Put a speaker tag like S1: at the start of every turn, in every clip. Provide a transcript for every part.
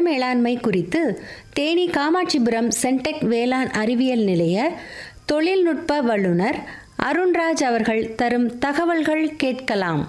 S1: மேலாண்மை குறித்து தேனி காமாட்சிபுரம் சென்டெக் வேளாண் அறிவியல் நிலைய தொழில்நுட்ப வல்லுநர் அருண்ராஜ் அவர்கள் தரும் தகவல்கள் கேட்கலாம்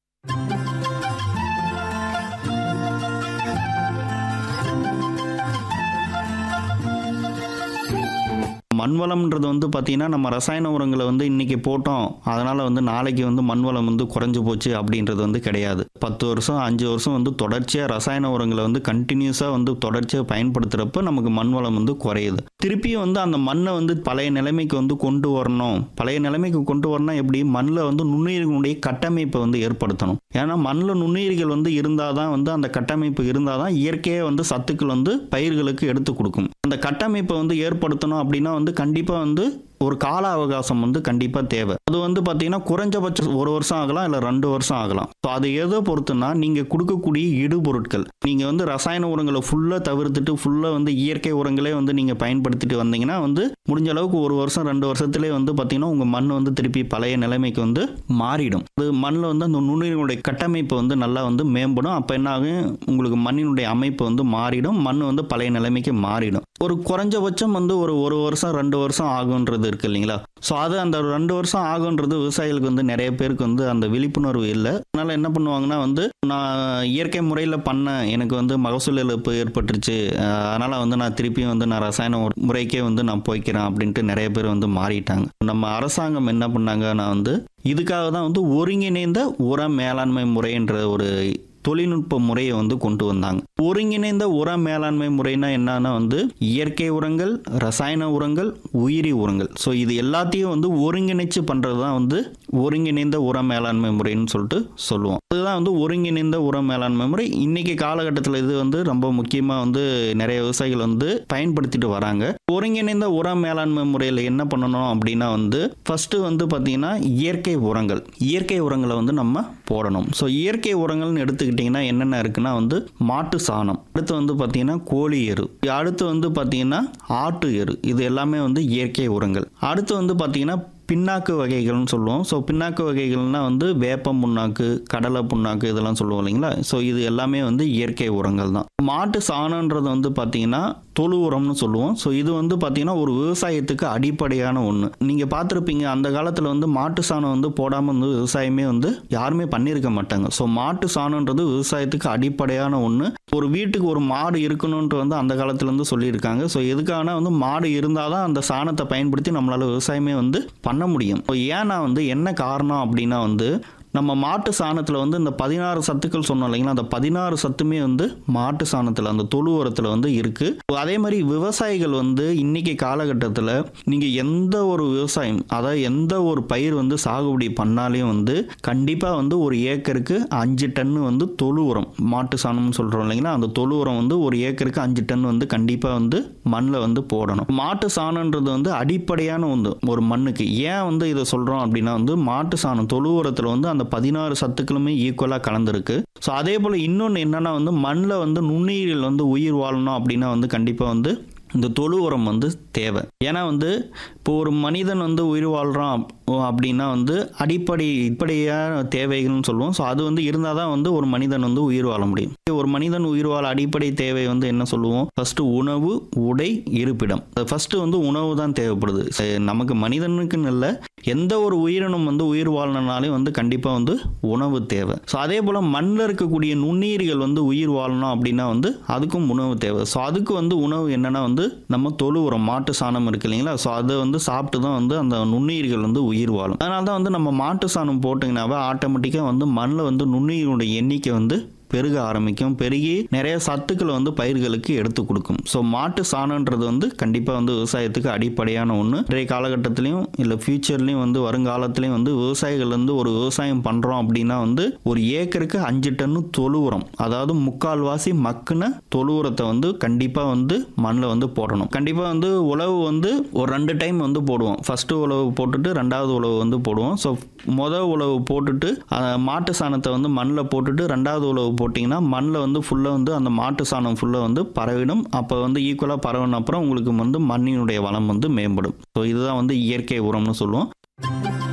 S2: மண் வளம்ன்றது வந்து பார்த்தீங்கன்னா நம்ம ரசாயன உரங்களை வந்து இன்னைக்கு போட்டோம் அதனால வந்து நாளைக்கு வந்து மண் வளம் வந்து குறைஞ்சு போச்சு அப்படின்றது வந்து கிடையாது பத்து வருஷம் அஞ்சு வருஷம் வந்து தொடர்ச்சியாக ரசாயன உரங்களை வந்து கண்டினியூஸாக வந்து தொடர்ச்சியாக பயன்படுத்துகிறப்ப நமக்கு மண் வளம் வந்து குறையுது திருப்பியும் வந்து அந்த மண்ணை வந்து பழைய நிலைமைக்கு வந்து கொண்டு வரணும் பழைய நிலைமைக்கு கொண்டு வரணும் எப்படி மண்ணில் வந்து நுண்ணுயிர்களுடைய கட்டமைப்பை வந்து ஏற்படுத்தணும் ஏன்னா மண்ணில் நுண்ணுயிர்கள் வந்து இருந்தால் தான் வந்து அந்த கட்டமைப்பு இருந்தால் தான் இயற்கையாக வந்து சத்துக்கள் வந்து பயிர்களுக்கு எடுத்து கொடுக்கும் அந்த கட்டமைப்பை வந்து ஏற்படுத்தணும் அப்படின்னா வந்து கண்டிப்பாக வந்து ஒரு கால அவகாசம் வந்து கண்டிப்பாக தேவை அது வந்து பார்த்தீங்கன்னா குறைஞ்சபட்சம் ஒரு வருஷம் ஆகலாம் இல்லை ரெண்டு வருஷம் ஆகலாம் ஸோ அது எதை பொறுத்துனா நீங்கள் கொடுக்கக்கூடிய இடுபொருட்கள் நீங்கள் வந்து ரசாயன உரங்களை ஃபுல்லாக தவிர்த்துட்டு ஃபுல்லாக வந்து இயற்கை உரங்களே வந்து நீங்கள் பயன்படுத்திட்டு வந்தீங்கன்னா வந்து முடிஞ்ச அளவுக்கு ஒரு வருஷம் ரெண்டு வருஷத்துலேயே வந்து பார்த்தீங்கன்னா உங்கள் மண் வந்து திருப்பி பழைய நிலைமைக்கு வந்து மாறிடும் அது மண்ணில் வந்து அந்த நுண்ணுயிர்களுடைய கட்டமைப்பு வந்து நல்லா வந்து மேம்படும் அப்போ என்ன ஆகும் உங்களுக்கு மண்ணினுடைய அமைப்பு வந்து மாறிடும் மண் வந்து பழைய நிலைமைக்கு மாறிடும் ஒரு குறைஞ்சபட்சம் வந்து ஒரு ஒரு வருஷம் ரெண்டு வருஷம் ஆகுன்றது இருக்கு இல்லைங்களா ஸோ அது அந்த ரெண்டு வருஷம் ஆகுன்றது விவசாயிகளுக்கு வந்து நிறைய பேருக்கு வந்து அந்த விழிப்புணர்வு இல்லை அதனால என்ன பண்ணுவாங்கன்னா வந்து நான் இயற்கை முறையில் பண்ணேன் எனக்கு வந்து மகசூல் இழப்பு ஏற்பட்டுருச்சு அஹ் அதனால வந்து நான் திருப்பியும் வந்து நான் ரசாயன ஒரு முறைக்கே வந்து நான் போய்க்கிறேன் அப்படின்ட்டு நிறைய பேர் வந்து மாறிட்டாங்க நம்ம அரசாங்கம் என்ன பண்ணாங்கன்னா வந்து இதுக்காக தான் வந்து ஒருங்கிணைந்த உர மேலாண்மை முறைன்ற ஒரு தொழில்நுட்ப முறையை வந்து கொண்டு வந்தாங்க ஒருங்கிணைந்த உர மேலாண்மை முறைனா என்னன்னா வந்து இயற்கை உரங்கள் ரசாயன உரங்கள் உயிரி உரங்கள் ஸோ இது எல்லாத்தையும் வந்து ஒருங்கிணைச்சு பண்றது தான் வந்து ஒருங்கிணைந்த உர மேலாண்மை முறைன்னு சொல்லிட்டு சொல்லுவோம் அதுதான் வந்து ஒருங்கிணைந்த உர மேலாண்மை முறை இன்னைக்கு காலகட்டத்தில் இது வந்து ரொம்ப முக்கியமாக வந்து நிறைய விவசாயிகள் வந்து பயன்படுத்திட்டு வராங்க ஒருங்கிணைந்த உர மேலாண்மை முறையில் என்ன பண்ணணும் அப்படின்னா வந்து ஃபர்ஸ்ட் வந்து பார்த்தீங்கன்னா இயற்கை உரங்கள் இயற்கை உரங்களை வந்து நம்ம போடணும் ஸோ இயற்கை உரங்கள்னு எடுத்துக்கிட்டிங்கன்னா என்னென்ன இருக்குன்னா வந்து மாட்டு சாணம் அடுத்து வந்து பார்த்தீங்கன்னா கோழி எரு அடுத்து வந்து பார்த்தீங்கன்னா ஆட்டு எரு இது எல்லாமே வந்து இயற்கை உரங்கள் அடுத்து வந்து பார்த்தீங்கன்னா பின்னாக்கு வகைகள்னு சொல்லுவோம் ஸோ பின்னாக்கு வகைகள்னா வந்து வேப்ப புண்ணாக்கு கடலை புண்ணாக்கு இதெல்லாம் சொல்லுவோம் இல்லைங்களா ஸோ இது எல்லாமே வந்து இயற்கை உரங்கள் தான் மாட்டு சாணன்றது வந்து பார்த்தீங்கன்னா தொழு உரம்னு சொல்லுவோம் ஸோ இது வந்து பார்த்தீங்கன்னா ஒரு விவசாயத்துக்கு அடிப்படையான ஒன்று நீங்கள் பார்த்துருப்பீங்க அந்த காலத்தில் வந்து மாட்டு சாணம் வந்து போடாமல் வந்து விவசாயமே வந்து யாருமே பண்ணியிருக்க மாட்டாங்க ஸோ மாட்டு சாணன்றது விவசாயத்துக்கு அடிப்படையான ஒன்று ஒரு வீட்டுக்கு ஒரு மாடு இருக்கணுன்ட்டு வந்து அந்த காலத்துலேருந்து சொல்லியிருக்காங்க ஸோ எதுக்காகனா வந்து மாடு இருந்தால் தான் அந்த சாணத்தை பயன்படுத்தி நம்மளால் விவசாயமே வந்து பண்ண முடியும் இப்போ ஏன்னா வந்து என்ன காரணம் அப்படின்னா வந்து நம்ம மாட்டு சாணத்தில் வந்து இந்த பதினாறு சத்துக்கள் சொன்னோம் இல்லைங்களா அந்த பதினாறு சத்துமே வந்து மாட்டு சாணத்தில் அந்த தொழு உரத்தில் வந்து இருக்குது அதே மாதிரி விவசாயிகள் வந்து இன்னைக்கு காலகட்டத்தில் நீங்கள் எந்த ஒரு விவசாயம் அதாவது எந்த ஒரு பயிர் வந்து சாகுபடி பண்ணாலையும் வந்து கண்டிப்பாக வந்து ஒரு ஏக்கருக்கு அஞ்சு டன்னு வந்து தொழு உரம் மாட்டு சாணம்னு சொல்கிறோம் இல்லைங்களா அந்த தொழு உரம் வந்து ஒரு ஏக்கருக்கு அஞ்சு டன் வந்து கண்டிப்பாக வந்து மண்ணில் வந்து போடணும் மாட்டு சாணன்றது வந்து அடிப்படையான ஒன்று ஒரு மண்ணுக்கு ஏன் வந்து இதை சொல்கிறோம் அப்படின்னா வந்து மாட்டு சாணம் தொழு உரத்தில் வந்து அந்த பதினாறு சத்துக்களுமே ஈக்குவலாக கலந்துருக்கு ஸோ அதே போல் இன்னொன்று என்னென்னா வந்து மண்ணில் வந்து நுண்ணுயிரில் வந்து உயிர் வாழணும் அப்படின்னா வந்து கண்டிப்பாக வந்து இந்த தொழு உரம் வந்து தேவை ஏன்னா வந்து இப்போ ஒரு மனிதன் வந்து உயிர் வாழ்கிறான் அப்படின்னா வந்து அடிப்படை இப்படியான தேவைகள்னு சொல்லுவோம் ஸோ அது வந்து இருந்தால் தான் வந்து ஒரு மனிதன் வந்து உயிர் வாழ முடியும் ஒரு மனிதன் உயிர் வாழ அடிப்படை தேவை வந்து என்ன சொல்லுவோம் ஃபர்ஸ்ட் உணவு உடை இருப்பிடம் ஃபர்ஸ்ட் வந்து உணவு தான் தேவைப்படுது சரி, நமக்கு மனிதனுக்குன்னு இல்லை எந்த ஒரு உயிரினம் வந்து உயிர் வாழணும்னாலே வந்து கண்டிப்பாக வந்து உணவு தேவை ஸோ அதே போல் மண்ணில் இருக்கக்கூடிய நுண்ணுயிர்கள் வந்து உயிர் வாழணும் அப்படின்னா வந்து அதுக்கும் உணவு தேவை ஸோ அதுக்கு வந்து உணவு என்னன்னா வந்து நம்ம தொழு உரம் மாட்டு சாணம் இருக்கு இல்லைங்களா ஸோ அதை வந்து சாப்பிட்டு தான் வந்து அந்த நுண்ணுயிர்கள் வந்து உயிர் வாழும் அதனால தான் வந்து நம்ம மாட்டு சாணம் போட்டிங்கனாவே ஆட்டோமேட்டிக்காக வந்து மண்ணில் வந்து நுண்ணுயிரோட எண்ணிக்கை வந்து பெருக ஆரம்பிக்கும் பெருகி நிறைய சத்துக்களை வந்து பயிர்களுக்கு எடுத்து கொடுக்கும் ஸோ மாட்டு சாணன்றது வந்து கண்டிப்பாக வந்து விவசாயத்துக்கு அடிப்படையான ஒன்று இன்றைய காலகட்டத்திலையும் இல்லை ஃபியூச்சர்லையும் வந்து வருங்காலத்திலையும் வந்து விவசாயிகள் வந்து ஒரு விவசாயம் பண்ணுறோம் அப்படின்னா வந்து ஒரு ஏக்கருக்கு அஞ்சு டன்னு தொழு உரம் அதாவது முக்கால்வாசி மக்குன தொழு உரத்தை வந்து கண்டிப்பாக வந்து மண்ணில் வந்து போடணும் கண்டிப்பாக வந்து உழவு வந்து ஒரு ரெண்டு டைம் வந்து போடுவோம் ஃபஸ்ட்டு உழவு போட்டுட்டு ரெண்டாவது உழவு வந்து போடுவோம் ஸோ மொதல் உழவு போட்டுட்டு அஹ், மாட்டு சாணத்தை வந்து மண்ணில் போட்டுட்டு ரெண்டாவது உழவு போட்டிங்கன்னா மண்ணில் வந்து ஃபுல்லாக வந்து அந்த மாட்டு சாணம் ஃபுல்லாக வந்து பரவிடும் அப்போ வந்து ஈக்குவலாக பரவின அப்புறம் உங்களுக்கு வந்து மண்ணினுடைய வளம் வந்து மேம்படும் ஸோ இதுதான் வந்து இயற்கை உரம்னு சொல்லுவோம்